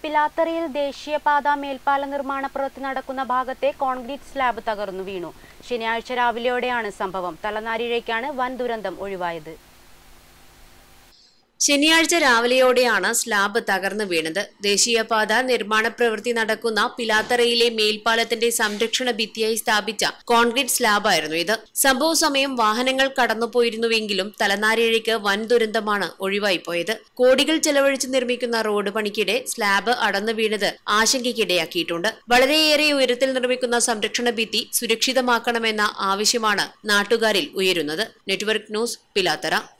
പിലാത്തറയിൽ ദേശീയപാത മേൽപ്പാല നിർമ്മാണ പ്രവൃത്തി നടക്കുന്ന ഭാഗത്തെ കോൺക്രീറ്റ് സ്ലാബ് തകർന്നു വീണു ശനിയാഴ്ച രാവിലെയോടെയാണ് സംഭവം തലനാരിഴയ്ക്കാണ് വൻ ദുരന്തം ഒഴിവായത് ശനിയാഴ്ച രാവിലെയോടെയാണ് സ്ലാബ് തകർന്നു വീണത് ദേശീയപാത നിർമ്മാണ പ്രവൃത്തി നടക്കുന്ന പിലാത്തറയിലെ മേൽപ്പാലത്തിന്റെ സംരക്ഷണ ഭിത്തിയായി സ്ഥാപിച്ച കോൺക്രീറ്റ് സ്ലാബായിരുന്നു ഇത് സംഭവ സമയം വാഹനങ്ങൾ കടന്നുപോയിരുന്നുവെങ്കിലും തലനാരിഴയ്ക്ക് വൻ ദുരന്തമാണ് ഒഴിവായിപ്പോയത് കോടികൾ ചെലവഴിച്ച് നിർമ്മിക്കുന്ന റോഡ് പണിക്കിടെ സ്ലാബ് അടന്നു വീണത് ആശങ്കയ്ക്കിടയാക്കിയിട്ടുണ്ട് വളരെയേറെ ഉയരത്തിൽ നിർമ്മിക്കുന്ന സംരക്ഷണ ഭിത്തി സുരക്ഷിതമാക്കണമെന്ന ആവശ്യമാണ് നാട്ടുകാരിൽ ഉയരുന്നത് നെറ്റ്വർക്ക് ന്യൂസ് പിലാത്തറ